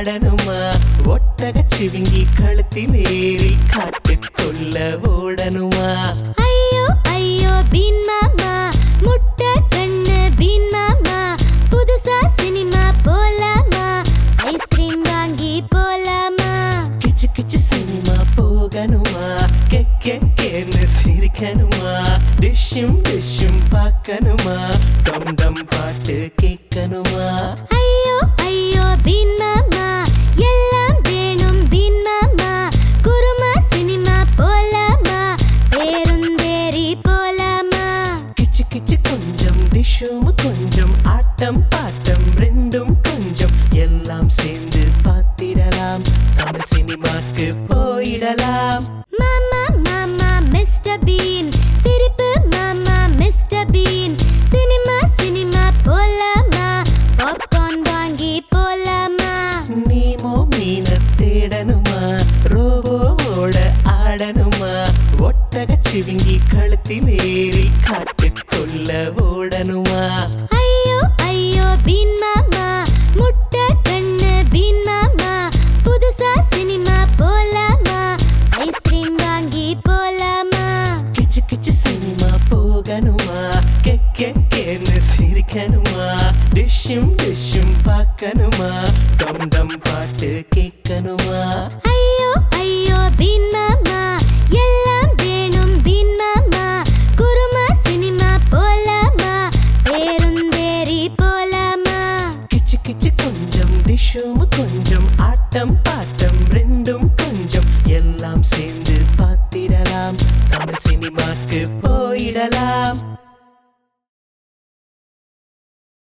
ஆடணுமா ஒட்டக சிவிங்கி கழுத்தில் ஏறி காட்டுக்குள்ள ஓடணுமா ஐயோ ஐயோ பீன் மாமா முட்டை கண்ணு பீன் மாமா புதுசா சினிமா போலாமா ஐஸ்கிரீம் வாங்கி போலாமா கிச்சு கிச்சு சினிமா போகணுமா கெக்கென்னு சிரிக்கணுமா டிஷ்ஷும் டிஷ்ஷும் பார்க்கணுமா டம் டம் பாட்டு கேட்கணுமா ஐயோ ஐயோ பீன் மாமா எல்லாம் வேணும் பீன் மாமா குருமா சினிமா போலாமா பேருந்தேறி போலாமா கிச்சு கிச்சு கொஞ்சம் டிஷ்ஷும் கொஞ்சம் ஆட்டம் பாட்டம் ரெண்டும் கொஞ்சம் எல்லாம் சேர்ந்து பார்த்திடலாம் தமிழ் சினிமாக்கு போயிடலாம் மாமா மாமா மிஸ்டர் பீன் சிரிப்பு மாமா மிஸ்டர் பீன் சினிமா சினிமா போலாமா பாப்கார்ன் வாங்கி போலாமா நீமோ மீன தேடணுமா ரோபோவோட ஆடணுமா ஒட்டக சிவிங்கி கழுத்தில் ஏறி காட்டுக்குள்ள ஓடணுமா ஐயோ ஐயோ பீன் மாமா முட்டை கண்ணு பீன் மாமா புதுசா சினிமா போலாமா ஐஸ்கிரீம் வாங்கி போலாமா கிச்சு கிச்சு சினிமா போகணுமா கெக்கென்னு சிரிக்கணுமா டிஷ்ஷும் டிஷ்ஷும் பார்க்கணுமா டம் டம் பாட்டு கேட்கணுமா ஐயோ ஐயோ பீன் மாமா எல்லாம் வேணும் பீன் மாமா குருமா சினிமா போலாமா பேருந்தேறி போலாமா கிச்சு கிச்சு கொஞ்சம் டிஷ்ஷும் கொஞ்சம் ஆட்டம் பாட்டம் ரெண்டும் கொஞ்சம் எல்லாம் சேர்ந்து பார்த்திடலாம் தமிழ் சினிமாக்கு போ